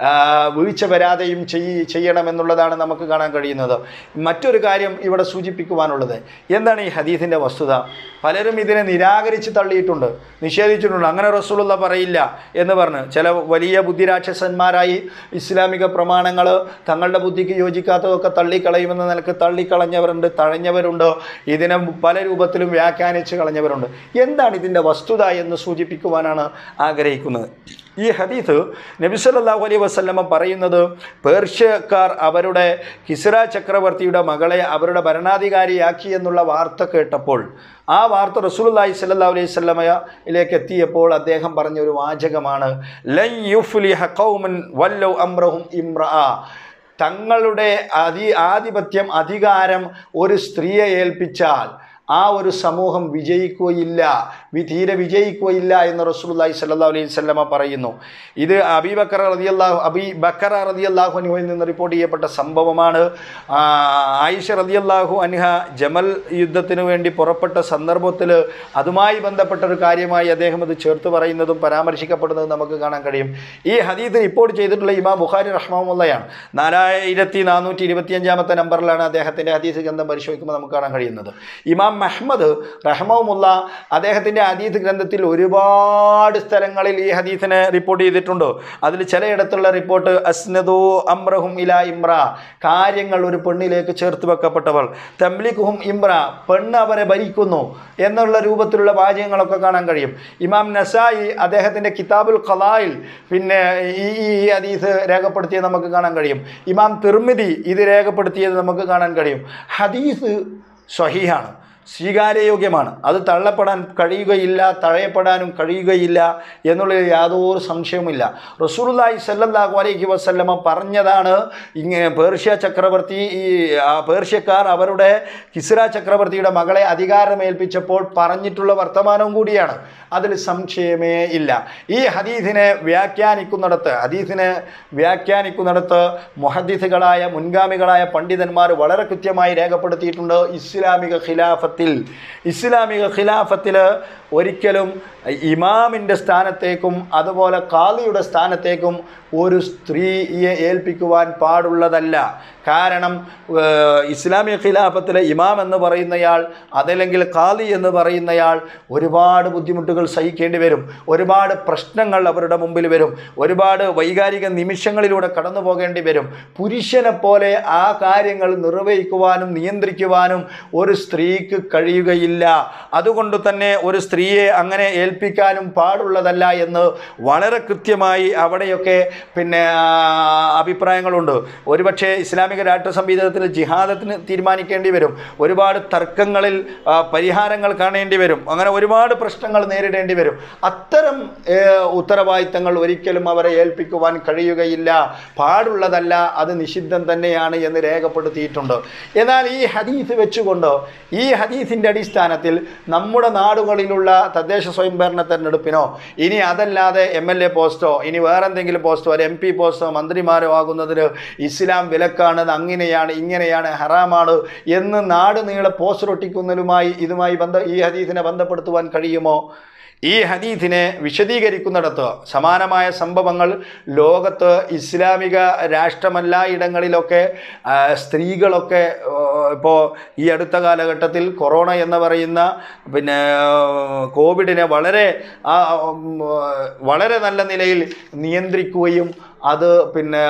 വീഴ്ച വരാതെയും ചെയ് ചെയ്യണമെന്നുള്ളതാണ് നമുക്ക് കാണാൻ കഴിയുന്നത് മറ്റൊരു കാര്യം ഇവിടെ സൂചിപ്പിക്കുവാനുള്ളത് എന്താണ് ഈ ഹദീസിൻ്റെ വസ്തുത പലരും ഇതിനെ നിരാകരിച്ച് തള്ളിയിട്ടുണ്ട് നിഷേധിച്ചിട്ടുണ്ട് അങ്ങനെ റസൂലുള്ള പറയില്ല എന്ന് പറഞ്ഞ് ചില വലിയ ബുദ്ധിരാക്ഷസന്മാരായി ഇസ്ലാമിക പ്രമാണങ്ങൾ തങ്ങളുടെ ബുദ്ധിക്ക് യോജിക്കാത്തതൊക്കെ തള്ളിക്കളയുമെന്ന നിലക്ക് തള്ളിക്കളഞ്ഞവരുണ്ട് തഴഞ്ഞവരുണ്ട് ഇതിനെ പല രൂപത്തിലും വ്യാഖ്യാനിച്ച് കളഞ്ഞവരുണ്ട് എന്താണ് ഇതിൻ്റെ വസ്തുത എന്ന് സൂചിപ്പിക്കുവാനാണ് ആഗ്രഹിക്കുന്നത് ഈ ഹദീസ് നബി സല്ലല്ലാഹു അലൈഹി വസല്ലമ പറയുന്നത് പേർഷ്യക്കാർ അവരുടെ കിസ്ര ചക്രവർത്തിയുടെ മകളെ അവരുടെ ഭരണാധികാരിയാക്കി എന്നുള്ള വാർത്ത കേട്ടപ്പോൾ ആ വാർത്ത റസൂലുള്ളാഹി സ്വല്ലല്ലാഹു അലൈഹി വസല്ലമയിലേക്ക് എത്തിയപ്പോൾ അദ്ദേഹം പറഞ്ഞ ഒരു വാചകമാണ് ലൻ യുഫ്ലിഹ ഖൗമൻ വല്ലൗ അംറഹും ഇംറഅ തങ്ങളുടെ അധി ആധിപത്യം അധികാരം ഒരു സ്ത്രീയെ ഏൽപ്പിച്ചാൽ ആ ഒരു സമൂഹം വിജയിക്കുകയില്ല വി തീരെ വിജയിക്കുകയില്ല എന്ന് റസൂലുള്ളാഹി സ്വല്ലല്ലാഹു അലൈഹി വസല്ലമ പറയുന്നു ഇത് അബി ബക്കർ റളിയല്ലാഹു അബി ബക്കർ റളിയല്ലാഹു അൻഹുവിൽ നിന്ന് റിപ്പോർട്ട് ചെയ്യപ്പെട്ട സംഭവമാണ് ആ, ആയിഷ റളിയല്ലാഹു അൻഹ ജമൽ യുദ്ധത്തിന് വേണ്ടി പുറപ്പെട്ട സന്ദർഭത്തിൽ അതുമായി ബന്ധപ്പെട്ട ഒരു കാര്യമായി അദ്ദേഹം ഇത് ചേർത്ത് പറയുന്നതും പരാമർശിക്കപ്പെടുന്നതും നമുക്ക് കാണാൻ കഴിയും ഈ ഹദീദ് റിപ്പോർട്ട് ചെയ്തിട്ടുള്ള ഇമാം ബുഖാരി റഹ്മുള്ളയാണ് നാലായിരത്തി നാനൂറ്റി ഇരുപത്തിയഞ്ചാമത്തെ നമ്പറിലാണ് അദ്ദേഹത്തിൻ്റെ ഹദീസ് ഗ്രന്ഥം പരിശോധിക്കുമ്പോൾ നമുക്ക് കാണാൻ കഴിയുന്നത് ഇമാം മഹ്മദ് റഹ്മുല്ല അദ്ദേഹത്തിൻ്റെ ഹദീസ് ഗ്രന്ഥത്തിൽ ഒരുപാട് സ്ഥലങ്ങളിൽ ഈ ഹദീസിനെ റിപ്പോർട്ട് ചെയ്തിട്ടുണ്ട് അതിൽ ചിലയിടത്തുള്ള റിപ്പോർട്ട് അസ്നദു അമ്രഹും ഇല ഇമ്ര കാര്യങ്ങൾ ഒരു പെണ്ണിലേക്ക് ചേർത്ത് വെക്കപ്പെട്ടവൾ തംലിഖുഹും ഇമ്ര പെണ്ണ് അവരെ ഭരിക്കുന്നു എന്നുള്ള രൂപത്തിലുള്ള വാചകങ്ങളൊക്കെ കാണാൻ കഴിയും ഇമാം നസായി അദ്ദേഹത്തിൻ്റെ കിതാബുൽ ഖലായിൽ പിന്നെ ഈ ഈ ഈ ഹദീസ് രേഖപ്പെടുത്തിയത് നമുക്ക് കാണാൻ കഴിയും ഇമാം തിർമിതി ഇത് രേഖപ്പെടുത്തിയത് നമുക്ക് കാണാൻ കഴിയും ഹദീസ് സ്വഹീഹാണ് സ്വീകാര്യയോഗ്യമാണ് അത് തള്ളപ്പെടാൻ കഴിയുകയില്ല തഴയപ്പെടാനും കഴിയുകയില്ല എന്നുള്ളതിൽ യാതൊരു സംശയവുമില്ല റസൂലുള്ളാഹി സല്ലല്ലാഹു അലൈഹി വസല്ലമ പറഞ്ഞതാണ് ഇങ്ങനെ പേർഷ്യ ചക്രവർത്തി ഈ ആ പേർഷ്യക്കാർ അവരുടെ കിസ്ര ചക്രവർത്തിയുടെ മകളെ അധികാരമേൽപ്പിച്ചപ്പോൾ പറഞ്ഞിട്ടുള്ള വർത്തമാനവും കൂടിയാണ് അതിൽ സംശയമേ ഇല്ല ഈ ഹദീസിനെ വ്യാഖ്യാനിക്കുന്നിടത്ത് ഹദീസിനെ വ്യാഖ്യാനിക്കുന്നിടത്ത് മുഹദ്ദിസുകളായ മുൻഗാമികളായ പണ്ഡിതന്മാർ വളരെ കൃത്യമായി രേഖപ്പെടുത്തിയിട്ടുണ്ട് ഇസ്ലാമിക ഖിലാഫത്തിൽ ഇസ്ലാമിക ഖിലാഫത്തിൽ ഒരിക്കലും ഇമാമിൻ്റെ സ്ഥാനത്തേക്കും അതുപോലെ കാളിയുടെ സ്ഥാനത്തേക്കും ഒരു സ്ത്രീയെ ഏൽപ്പിക്കുവാൻ പാടുള്ളതല്ല കാരണം ഏഹ്, ഇസ്ലാമിക ഖിലാഫത്തിലെ ഇമാം എന്ന് പറയുന്നയാൾ അതല്ലെങ്കിൽ കാളി എന്ന് പറയുന്നയാൾ ഒരുപാട് ബുദ്ധിമുട്ടുകൾ സഹിക്കേണ്ടി വരും ഒരുപാട് പ്രശ്നങ്ങൾ അവരുടെ മുമ്പിൽ വരും ഒരുപാട് വൈകാരിക നിമിഷങ്ങളിലൂടെ കടന്നു പോകേണ്ടി വരും പുരുഷനെ പോലെ ആ കാര്യങ്ങൾ നിർവഹിക്കുവാനും നിയന്ത്രിക്കുവാനും ഒരു സ്ത്രീക്ക് കഴിയുകയില്ല അതുകൊണ്ട് തന്നെ ഒരു സ്ത്രീയെ അങ്ങനെ ഏൽപ്പിക്കാനും പാടുള്ളതല്ല എന്ന് വളരെ കൃത്യമായി അവിടെയൊക്കെ പിന്നെ ആ, അഭിപ്രായങ്ങളുണ്ട് ഒരുപക്ഷെ ഇസ്ലാമിക രാഷ്ട്ര സംവിധാനത്തിൽ ജിഹാദത്തിന് തീരുമാനിക്കേണ്ടി വരും ഒരുപാട് തർക്കങ്ങളിൽ ആ, പരിഹാരങ്ങൾ കാണേണ്ടി വരും അങ്ങനെ ഒരുപാട് പ്രശ്നങ്ങൾ നേരിടേണ്ടി വരും അത്തരം ഏ, ഉത്തരവാദിത്തങ്ങൾ ഒരിക്കലും അവരെ ഏൽപ്പിക്കുവാൻ കഴിയുകയില്ല പാടുള്ളതല്ല അത് നിഷിദ്ധം തന്നെയാണ് എന്ന് രേഖപ്പെടുത്തിയിട്ടുണ്ട് എന്നാൽ ഈ ഹദീസ് വെച്ചുകൊണ്ട് ഈ ഹദീസിൻ്റെ അടിസ്ഥാനത്തിൽ നമ്മുടെ നാടുകളിലുള്ള തദ്ദേശ സ്വയംഭരണ തെരഞ്ഞെടുപ്പിനോ ഇനി അതല്ലാതെ എം എൽ എ പോസ്റ്റോ ഇനി വേറെ എന്തെങ്കിലും പോസ്റ്റോ ഒരു എം പി പോസ്റ്റോ മന്ത്രിമാരോ ആകുന്നതിന് ഇസ്ലാം വിലക്കാണ് അത് അങ്ങനെയാണ് ഇങ്ങനെയാണ് ഹറാമാണ് എന്ന് നാട് നീളെ പോസ്റ്റർ ഒട്ടിക്കുന്നതിലുമായി ഇതുമായി ബന്ധ ഈ ഹദീസിനെ ബന്ധപ്പെടുത്തുവാൻ കഴിയുമോ ഈ ഹദീസിനെ വിശദീകരിക്കുന്നിടത്ത് സമാനമായ സംഭവങ്ങൾ ലോകത്ത് ഇസ്ലാമിക രാഷ്ട്രമല്ല ഇടങ്ങളിലൊക്കെ ആ, സ്ത്രീകളൊക്കെ ഇപ്പോൾ ഈ അടുത്ത കാലഘട്ടത്തിൽ കൊറോണ എന്ന് പറയുന്ന പിന്നെ ആ, കോവിഡിനെ വളരെ ആ, ഉം, വളരെ നല്ല നിലയിൽ നിയന്ത്രിക്കുകയും അത് പിന്നെ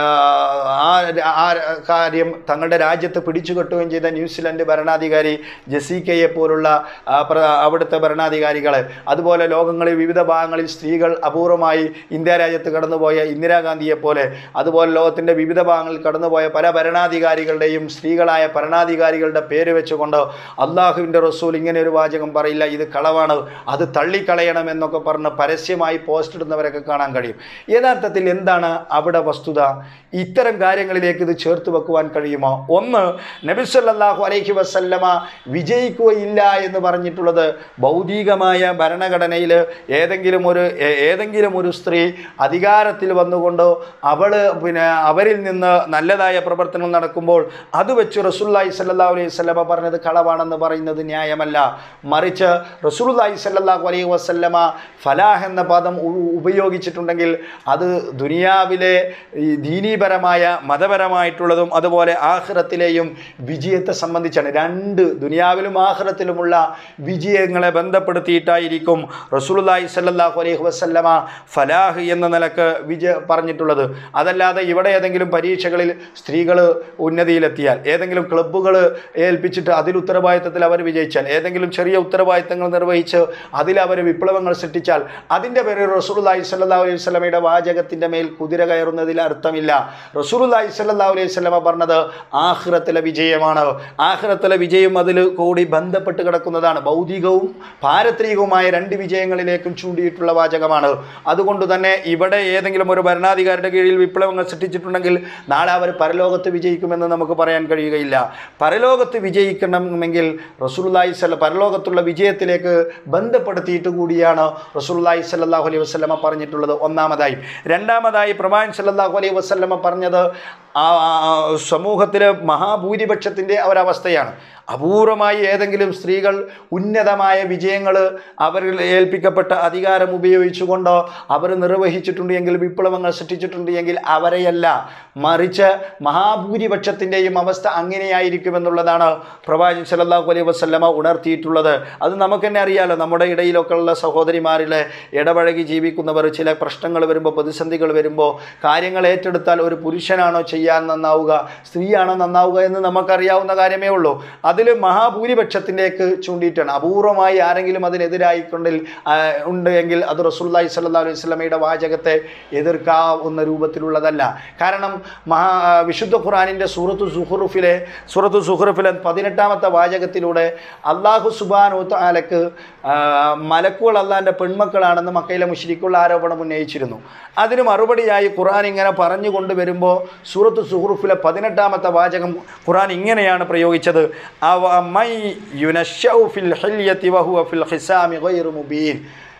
ആ ആ കാര്യം തങ്ങളുടെ രാജ്യത്ത് പിടിച്ചു കെട്ടുകയും ചെയ്ത ന്യൂസിലൻഡ് ഭരണാധികാരി ജസീക്കയെ പോലുള്ള ആ, പ്ര- അവിടുത്തെ ഭരണാധികാരികൾ അതുപോലെ ലോകങ്ങളിൽ വിവിധ ഭാഗങ്ങളിൽ സ്ത്രീകൾ അപൂർവമായി ഇന്ത്യ രാജ്യത്ത് കടന്നുപോയ ഇന്ദിരാഗാന്ധിയെ പോലെ അതുപോലെ ലോകത്തിൻ്റെ വിവിധ ഭാഗങ്ങളിൽ കടന്നുപോയ പല ഭരണാധികാരികളുടെയും സ്ത്രീകളായ ഭരണാധികാരികളുടെ പേര് വെച്ചുകൊണ്ട് അള്ളാഹുവിൻ്റെ റസൂൽ ഇങ്ങനെ ഒരു വാചകം പറയില്ല ഇത് കളവാണ് അത് തള്ളിക്കളയണം എന്നൊക്കെ പറഞ്ഞ് പരസ്യമായി പോസ്റ്റ് ഇടുന്നവരൊക്കെ കാണാൻ കഴിയും യഥാർത്ഥത്തിൽ എന്താണ് അവിടെ വസ്തുത ഇത്തരം കാര്യങ്ങളിലേക്ക് ഇത് ചേർത്ത് വെക്കുവാൻ കഴിയുമോ ഒന്ന് നബിസല്ലാഹു അലൈഹി വസല്ലമ വിജയിക്കുകയില്ല എന്ന് പറഞ്ഞിട്ടുള്ളത് ഭൗതികമായ ഭരണഘടനയിൽ ഏതെങ്കിലും ഒരു ഏ- ഏതെങ്കിലും ഒരു സ്ത്രീ അധികാരത്തിൽ വന്നുകൊണ്ട് അവൾ പിന്നെ അവരിൽ നിന്ന് നല്ലതായ പ്രവർത്തനം നടക്കുമ്പോൾ അത് വെച്ച് റസൂല്ലായി സല്ലാ അലൈഹി വസല്ലമ പറഞ്ഞത് കളവാണെന്ന് പറയുന്നത് ന്യായമല്ല മറിച്ച് റസൂലുല്ലാഹി സല്ലല്ലാഹു അലൈഹി വസല്ലമ ഫലാഹ് എന്ന പദം ഉ- ഉപയോഗിച്ചിട്ടുണ്ടെങ്കിൽ അത് ദുനിയാവിലെ ഈ ദീനീപരമായ മതപരമായിട്ടുള്ളതും അതുപോലെ ആഹ്റത്തിലെയും വിജയത്തെ സംബന്ധിച്ചാണ് രണ്ട് ദുനിയാവിലും ആഹ്റത്തിലുമുള്ള വിജയങ്ങളെ ബന്ധപ്പെടുത്തിയിട്ടായിരിക്കും റസൂലുള്ളാഹി സല്ലല്ലാഹു അലൈഹി വസല്ലമ ഫലാഹ് എന്ന നിലക്ക് വിജയ പറഞ്ഞിട്ടുള്ളത് അതല്ലാതെ ഇവിടെ ഏതെങ്കിലും പരീക്ഷകളിൽ സ്ത്രീകൾ ഉന്നതിയിലെത്തിയാൽ ഏതെങ്കിലും ക്ലബ്ബുകൾ ഏൽപ്പിച്ചിട്ട് അതിൽ ഉത്തരവാദിത്തത്തിൽ അവർ വിജയിച്ചാൽ ഏതെങ്കിലും ചെറിയ ഉത്തരവാദിത്തങ്ങൾ നിർവഹിച്ച് അതിൽ അവർ വിപ്ലവങ്ങൾ സൃഷ്ടിച്ചാൽ അതിൻ്റെ പേരിൽ റസൂലുള്ളാഹി സ്വല്ലല്ലാഹു അലൈഹി വസല്ലമയുടെ വാചകത്തിൻ്റെ മേൽ കുതിര കയറുന്നതിൽ അർത്ഥമില്ല റസൂലുള്ളാഹി സ്വല്ലല്ലാഹു അലൈഹി വസല്ലമ പറഞ്ഞത് ആഖിറത്തിലെ വിജയമാണ് ആഖിറത്തിലെ വിജയം അതിൽ കൂടി ബന്ധപ്പെട്ട് കിടക്കുന്നതാണ് ഭൗതികവും പാരത്രികവുമായ രണ്ട് വിജയങ്ങളിലേക്കും ചൂണ്ടിയിട്ടുള്ള വാചകമാണ് അതുകൊണ്ട് തന്നെ ഇവിടെ ഏതെങ്കിലും ഒരു ഭരണാധികാരിയുടെ കീഴിൽ വിപ്ലവങ്ങൾ സൃഷ്ടിച്ചിട്ടുണ്ടെങ്കിൽ നാളെ അവർ പരലോകത്ത് വിജയിക്കുമെന്ന് നമുക്ക് പറയാൻ കഴിയുകയില്ല പരലോകത്ത് വിജയിക്കണമെങ്കിൽ റസൂലുള്ളാഹി സ്വല്ല പരലോകത്തുള്ള വിജയത്തിലേക്ക് ബന്ധപ്പെടുത്തിയിട്ട് കൂടിയാണ് റസൂലുള്ളാഹി സ്വല്ലല്ലാഹു അലൈഹി വസല്ലമ പറഞ്ഞിട്ടുള്ളത് ഒന്നാമതായി രണ്ടാമതായി പ്രവാൻ സല്ലല്ലാഹു അലൈഹി വസല്ലമ പറഞ്ഞത് ആ ആ സമൂഹത്തിലെ മഹാഭൂരിപക്ഷത്തിൻ്റെ ഒരവസ്ഥയാണ് അപൂർവമായി ഏതെങ്കിലും സ്ത്രീകൾ ഉന്നതമായ വിജയങ്ങൾ അവരിൽ ഏൽപ്പിക്കപ്പെട്ട അധികാരം ഉപയോഗിച്ചുകൊണ്ടോ അവർ നിർവഹിച്ചിട്ടുണ്ട് എങ്കിൽ വിപ്ലവങ്ങൾ സൃഷ്ടിച്ചിട്ടുണ്ട് എങ്കിൽ അവരെയല്ല മറിച്ച് മഹാഭൂരിപക്ഷത്തിൻ്റെയും അവസ്ഥ അങ്ങനെയായിരിക്കുമെന്നുള്ളതാണ് പ്രവാചകൻ സല്ലല്ലാഹു അലൈഹി വസല്ലമ ഉണർത്തിയിട്ടുള്ളത് അത് നമുക്ക് തന്നെ അറിയാലോ നമ്മുടെ ഇടയിലൊക്കെ ഉള്ള സഹോദരിമാരിലെ ഇടപഴകി ജീവിക്കുന്നവർ ചില പ്രശ്നങ്ങൾ വരുമ്പോൾ പ്രതിസന്ധികൾ വരുമ്പോൾ കാര്യങ്ങൾ ഏറ്റെടുത്താൽ ഒരു പുരുഷനാണോ ചെയ്യുന്നത് ചെയ്യാൻ നന്നാവുക സ്ത്രീയാണോ നന്നാവുക എന്ന് നമുക്കറിയാവുന്ന കാര്യമേ ഉള്ളൂ അതിൽ മഹാഭൂരിപക്ഷത്തിലേക്ക് ചൂണ്ടിയിട്ടാണ് അപൂർവമായി ആരെങ്കിലും അതിനെതിരായിക്കൊണ്ടിൽ ആ, ഉണ്ട് എങ്കിൽ അത് റസൂല്ലായി സല്ലാ അലൈഹി സ്വലമയുടെ വാചകത്തെ എതിർക്കാവുന്ന രൂപത്തിലുള്ളതല്ല കാരണം മഹാ വിശുദ്ധ ഖുറാനിൻ്റെ സൂറത്തു സുഹറുഫിലെ സൂറത്തു സുഹറുഫിലെ പതിനെട്ടാമത്തെ വാചകത്തിലൂടെ അള്ളാഹു സുബാനു താലക്ക് മലക്കുകൾ അള്ളാൻ്റെ പെൺമക്കളാണെന്ന് മക്കയിലെ മുഷിരിക്കുള്ള ആരോപണം ഉന്നയിച്ചിരുന്നു അതിന് മറുപടിയായി ഖുർആൻ ഇങ്ങനെ പറഞ്ഞു കൊണ്ടുവരുമ്പോൾ സൂറത്ത് സുഹറുഫിലെ പതിനെട്ടാമത്തെ വാചകം ഖുർആൻ ഇങ്ങനെയാണ് പ്രയോഗിച്ചത് അവ മൈ യുനശ്ശൗ ഫിൽ ഹില്യത്തി വഹുവ ഫിൽ ഹിസാമി ഗൈറു മുബീൻ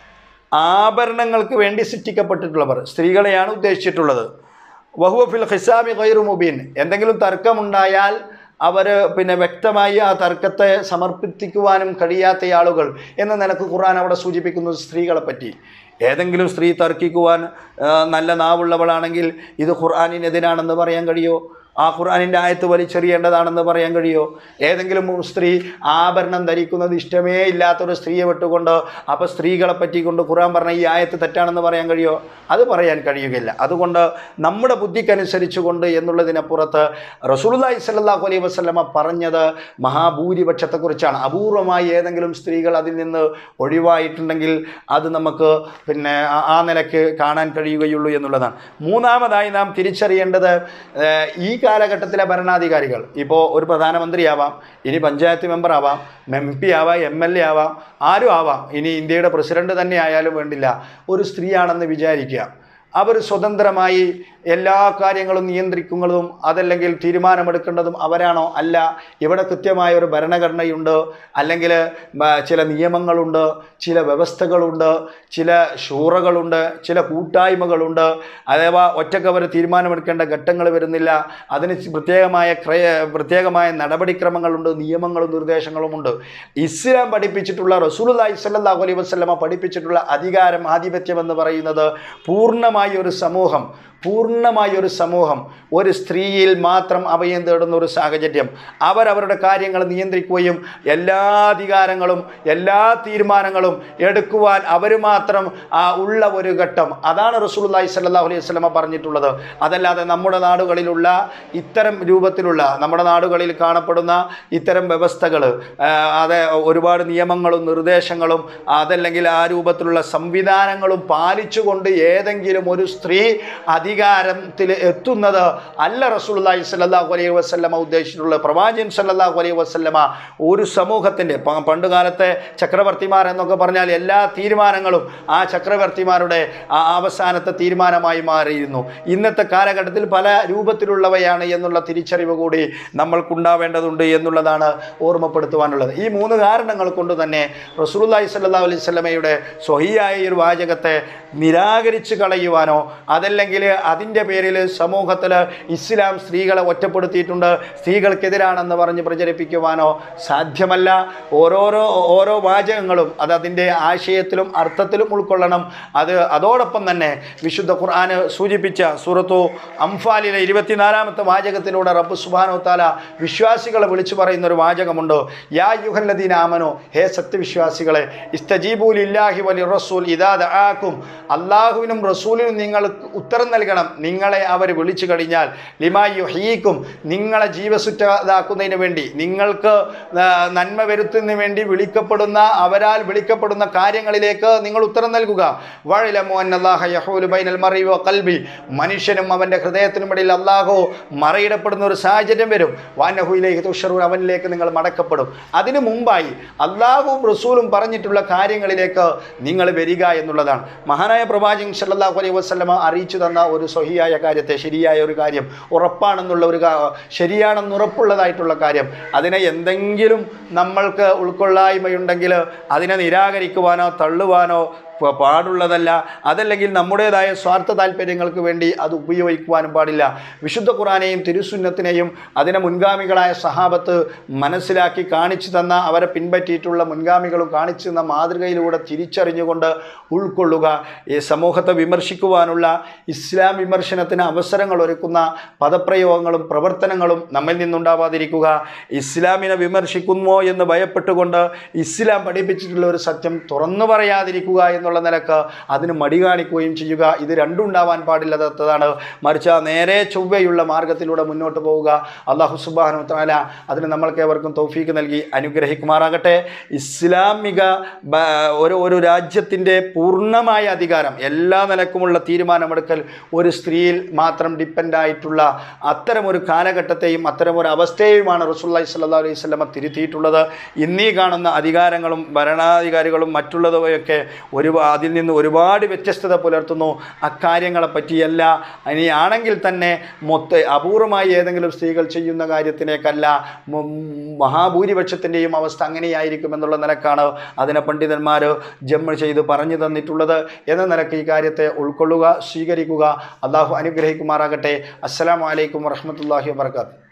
ആഭരണങ്ങൾക്ക് വേണ്ടി സൃഷ്ടിക്കപ്പെട്ടിട്ടുള്ളവർ സ്ത്രീകളെയാണ് ഉദ്ദേശിച്ചിട്ടുള്ളത് വഹുവ ഫിൽ ഹിസാമി ഗൈറു മുബീൻ എന്തെങ്കിലും തർക്കമുണ്ടായാൽ അവർ പിന്നെ വ്യക്തമായി ആ തർക്കത്തെ സമർപ്പിക്കുവാനും കഴിയാത്ത ആളുകൾ എന്ന നിലക്ക് ഖുർആൻ അവിടെ സൂചിപ്പിക്കുന്നത് സ്ത്രീകളെ പറ്റി ഏതെങ്കിലും സ്ത്രീ തർക്കിക്കുവാൻ ആ, നല്ല നാവുള്ളവളാണെങ്കിൽ ഇത് ഖുർആാനിനെതിരാണെന്ന് പറയാൻ കഴിയോ ആ ഖുർആാനിൻ്റെ ആയത്ത് വലിച്ചെറിയേണ്ടതാണെന്ന് പറയാൻ കഴിയോ ഏതെങ്കിലും സ്ത്രീ ആഭരണം ധരിക്കുന്നത് ഇഷ്ടമേ ഇല്ലാത്തൊരു സ്ത്രീയെ വിട്ടുകൊണ്ട് അപ്പോൾ സ്ത്രീകളെ പറ്റിക്കൊണ്ട് ഖുർആൻ പറഞ്ഞ ഈ ആയത്ത് തെറ്റാണെന്ന് പറയാൻ കഴിയോ അത് പറയാൻ കഴിയുകയില്ല അതുകൊണ്ട് നമ്മുടെ ബുദ്ധിക്കനുസരിച്ചുകൊണ്ട് എന്നുള്ളതിനപ്പുറത്ത് റസൂലുള്ളാഹി സ്വല്ലല്ലാഹു അലൈഹി വസല്ലമ പറഞ്ഞത് മഹാഭൂരിപക്ഷത്തെക്കുറിച്ചാണ് അപൂർവമായി ഏതെങ്കിലും സ്ത്രീകൾ അതിൽ നിന്ന് ഒഴിവായിട്ടുണ്ടെങ്കിൽ അത് നമുക്ക് പിന്നെ ആ- ആ നിലയ്ക്ക് കാണാൻ കഴിയുകയുള്ളൂ എന്നുള്ളതാണ് മൂന്നാമതായി നാം തിരിച്ചറിയേണ്ടത് ഏഹ്, ഈ കാലഘട്ടത്തിലെ ഭരണാധികാരികൾ ഇപ്പോൾ ഒരു പ്രധാനമന്ത്രിയാവാം ഇനി പഞ്ചായത്ത് മെമ്പർ ആവാം എം പി ആവാം എം എൽ എ ആവാം ആരും ആവാം ഇനി ഇന്ത്യയുടെ പ്രസിഡന്റ് തന്നെ ആയാലും വേണ്ടില്ല ഒരു സ്ത്രീയാണെന്ന് വിചാരിക്കുക അവർ സ്വതന്ത്രമായി എല്ലാ കാര്യങ്ങളും നിയന്ത്രിക്കുന്നതും അതല്ലെങ്കിൽ തീരുമാനമെടുക്കേണ്ടതും അവരാണോ അല്ല ഇവിടെ കൃത്യമായ ഒരു ഭരണഘടനയുണ്ട് അല്ലെങ്കിൽ മ- ചില നിയമങ്ങളുണ്ട് ചില വ്യവസ്ഥകളുണ്ട് ചില ഷൂറകളുണ്ട് ചില കൂട്ടായ്മകളുണ്ട് അഥവാ ഒറ്റക്ക് അവർ തീരുമാനമെടുക്കേണ്ട ഘട്ടങ്ങൾ വരുന്നില്ല അതിന് പ്രത്യേകമായ ക്രയ പ്രത്യേകമായ നടപടിക്രമങ്ങളുണ്ട് നിയമങ്ങളും നിർദ്ദേശങ്ങളുമുണ്ട് ഇസ്ലാം പഠിപ്പിച്ചിട്ടുള്ള റസൂലുള്ളാഹി സ്വല്ലല്ലാഹു അലൈഹി വസല്ലമ പഠിപ്പിച്ചിട്ടുള്ള അധികാരം ആധിപത്യം എന്ന് പറയുന്നത് പൂർണ്ണമായി ഒരു സമൂഹം പൂർണ്ണമായ ഒരു സമൂഹം ഒരു സ്ത്രീയിൽ മാത്രം അഭയം തേടുന്ന ഒരു സാഹചര്യം അവരവരുടെ കാര്യങ്ങൾ നിയന്ത്രിക്കുകയും എല്ലാ അധികാരങ്ങളും എല്ലാ തീരുമാനങ്ങളും എടുക്കുവാൻ അവർ മാത്രം ആ, ഉള്ള ഒരു ഘട്ടം അതാണ് റസൂലുള്ളാഹി സ്വല്ലല്ലാഹു അലൈഹി വസല്ലമ പറഞ്ഞിട്ടുള്ളത് അതല്ലാതെ നമ്മുടെ നാടുകളിലുള്ള ഇത്തരം രൂപത്തിലുള്ള നമ്മുടെ നാടുകളിൽ കാണപ്പെടുന്ന ഇത്തരം വ്യവസ്ഥകൾ അത് ഒരുപാട് നിയമങ്ങളും നിർദ്ദേശങ്ങളും അതല്ലെങ്കിൽ ആ രൂപത്തിലുള്ള സംവിധാനങ്ങളും പാലിച്ചുകൊണ്ട് ഏതെങ്കിലും ഒരു സ്ത്രീ അധികാരത്തിൽ എത്തുന്നത് അല്ല റസൂലുള്ളാഹി സ്വല്ലല്ലാഹു അലൈഹി വസല്ലമ ഉദ്ദേശിച്ചിട്ടുള്ളത് പ്രവാചകൻ സ്വല്ലല്ലാഹു അലൈഹി വസല്ലമ ഒരു സമൂഹത്തിൻ്റെ പ- പണ്ട് കാലത്തെ ചക്രവർത്തിമാർ എന്നൊക്കെ പറഞ്ഞാൽ എല്ലാ തീരുമാനങ്ങളും ആ ചക്രവർത്തിമാരുടെ ആ അവസാനത്തെ തീരുമാനമായി മാറിയിരുന്നു ഇന്നത്തെ കാലഘട്ടത്തിൽ പല രൂപത്തിലുള്ളവയാണ് എന്നുള്ള തിരിച്ചറിവ് കൂടി നമ്മൾക്കുണ്ടാവേണ്ടതുണ്ട് എന്നുള്ളതാണ് ഓർമ്മപ്പെടുത്തുവാനുള്ളത് ഈ മൂന്ന് കാരണങ്ങൾ കൊണ്ട് തന്നെ റസൂലുള്ളാഹി സ്വല്ലല്ലാഹു അലൈഹി വസല്ലമയുടെ സ്വഹിയായ ഈ ഒരു വാചകത്തെ നിരാകരിച്ച് കളയുവാനോ അതല്ലെങ്കിൽ അതിൻ്റെ പേരിൽ സമൂഹത്തിൽ ഇസ്ലാം സ്ത്രീകളെ ഒറ്റപ്പെടുത്തിയിട്ടുണ്ട് സ്ത്രീകൾക്കെതിരാണെന്ന് പറഞ്ഞ് പ്രചരിപ്പിക്കുവാനോ സാധ്യമല്ല ഓരോരോ ഓരോ വാചകങ്ങളും അത് അതിൻ്റെ ആശയത്തിലും അർത്ഥത്തിലും ഉൾക്കൊള്ളണം അത് അതോടൊപ്പം തന്നെ വിശുദ്ധ ഖുർആന് സൂചിപ്പിച്ച സൂറത്തു അംഫാലിലെ ഇരുപത്തിനാലാമത്തെ വാചകത്തിലൂടെ റബ്ബ് സുബാനോ താല വിശ്വാസികളെ വിളിച്ചു പറയുന്ന ഒരു വാചകമുണ്ട് യാ യുഹല്ലദീന ആമനോ ഹേ സത്യവിശ്വാസികളെ ഇസ്തജീബുലില്ലാഹി വലി റസൂൽ ഇദാ ദആക്കും അള്ളാഹുവിനും റസൂലിനും നിങ്ങൾ ഉത്തരം നൽകണം നിങ്ങളെ അവർ വിളിച്ചു കഴിഞ്ഞാൽ ലിമാ യുഹീക്കും നിങ്ങളെ ജീവസുറ്റതാക്കുന്നതിന് വേണ്ടി നിങ്ങൾക്ക് ആ, നന്മ വരുത്തുന്നതിന് വേണ്ടി വിളിക്കപ്പെടുന്ന അവരാൽ വിളിക്കപ്പെടുന്ന കാര്യങ്ങളിലേക്ക് നിങ്ങൾ ഉത്തരം നൽകുക വഴിലമോ അന്നല്ലാഹ യഹൂലു ബൈനൽ മറി വ കൽബി മനുഷ്യനും അവൻ്റെ ഹൃദയത്തിനും ഇടയിൽ അള്ളാഹു മറയിടപ്പെടുന്ന ഒരു സാഹചര്യം വരും വാനഹുയിലേക്ക് തുഷറൂൻ അവനിലേക്ക് നിങ്ങൾ മടക്കപ്പെടും അതിനു മുമ്പായി അള്ളാഹുവും റസൂലും പറഞ്ഞിട്ടുള്ള കാര്യങ്ങളിലേക്ക് നിങ്ങൾ വരിക എന്നുള്ളതാണ് മഹാനായ പ്രവാചകൻ സല്ലല്ലാഹു അലൈഹി വസല്ലമ അറിയിച്ചു തന്ന ഒരു സ്വഹിയായ കാര്യത്തെ ശരിയായ ഒരു കാര്യം ഉറപ്പാണെന്നുള്ള ഒരു കാ- ശരിയാണെന്ന് ഉറപ്പുള്ളതായിട്ടുള്ള കാര്യം അതിനെ എന്തെങ്കിലും നമ്മൾക്ക് ഉൾക്കൊള്ളായ്മയുണ്ടെങ്കിൽ അതിനെ നിരാകരിക്കുവാനോ തള്ളുവാനോ പ- പാടുള്ളതല്ല അതല്ലെങ്കിൽ നമ്മുടേതായ സ്വാർത്ഥ താല്പര്യങ്ങൾക്ക് വേണ്ടി അത് ഉപയോഗിക്കുവാനും പാടില്ല വിശുദ്ധ ഖുറാനെയും തിരുസുന്നത്തിനെയും അതിനെ മുൻഗാമികളായ സഹാബത്ത് മനസ്സിലാക്കി കാണിച്ചു തന്ന അവരെ പിൻപറ്റിയിട്ടുള്ള മുൻഗാമികളും കാണിച്ചു തന്ന മാതൃകയിലൂടെ തിരിച്ചറിഞ്ഞുകൊണ്ട് ഉൾക്കൊള്ളുക ഈ സമൂഹത്തെ വിമർശിക്കുവാനുള്ള ഇസ്ലാം വിമർശനത്തിന് അവസരങ്ങൾ ഒരുക്കുന്ന പദപ്രയോഗങ്ങളും പ്രവർത്തനങ്ങളും നമ്മിൽ നിന്നുണ്ടാവാതിരിക്കുക ഇസ്ലാമിനെ വിമർശിക്കുമോ എന്ന് ഭയപ്പെട്ടുകൊണ്ട് ഇസ്ലാം പഠിപ്പിച്ചിട്ടുള്ള ഒരു സത്യം തുറന്നു പറയാതിരിക്കുക എന്നുള്ള എന്നുള്ള നിലക്ക് അതിന് മടി കാണിക്കുകയും ചെയ്യുക ഇത് രണ്ടും ഉണ്ടാവാൻ പാടില്ലാത്തതാണ് മറിച്ച് ആ നേരെ ചൊവ്വയുള്ള മാർഗത്തിലൂടെ മുന്നോട്ട് പോവുക അള്ളാഹു സുബാനു താല അതിന് നമ്മൾക്ക് ഏവർക്കും തൗഫീക്ക് നൽകി അനുഗ്രഹിക്കുമാറാകട്ടെ ഇസ്ലാമിക ബ- ഒരു ഒരു രാജ്യത്തിൻ്റെ പൂർണ്ണമായ അധികാരം എല്ലാ നിലക്കുമുള്ള തീരുമാനമെടുക്കൽ ഒരു സ്ത്രീയിൽ മാത്രം ഡിപ്പെൻഡ് ആയിട്ടുള്ള അത്തരമൊരു കാലഘട്ടത്തെയും അത്തരമൊരു അവസ്ഥയെയുമാണ് റസൂല്ലി സ്വല്ലാ അലൈഹി സ്വലമ തിരുത്തിയിട്ടുള്ളത് ഇന്നീ കാണുന്ന അധികാരങ്ങളും ഭരണാധികാരികളും മറ്റുള്ളതൊക്കെ ഒരു അതിൽ നിന്ന് ഒരുപാട് വ്യത്യസ്തത പുലർത്തുന്നു അക്കാര്യങ്ങളെ പറ്റിയല്ല ഇനി ആണെങ്കിൽ തന്നെ മൊത്ത അപൂർവമായി ഏതെങ്കിലും സ്ത്രീകൾ ചെയ്യുന്ന കാര്യത്തിലേക്കല്ല മു- മഹാഭൂരിപക്ഷത്തിൻ്റെയും അവസ്ഥ അങ്ങനെയായിരിക്കും എന്നുള്ള നിലക്കാണ് അതിനെ പണ്ഡിതന്മാർ ജമ്മ ചെയ്ത് പറഞ്ഞു തന്നിട്ടുള്ളത് എന്ന നിലക്ക് ഈ കാര്യത്തെ ഉൾക്കൊള്ളുക സ്വീകരിക്കുക അള്ളാഹു അനുഗ്രഹിക്കുമാറാകട്ടെ അസ്സലാമു അലൈക്കും വറഹമത്തല്ലാഹി വാബർക്കാത്തു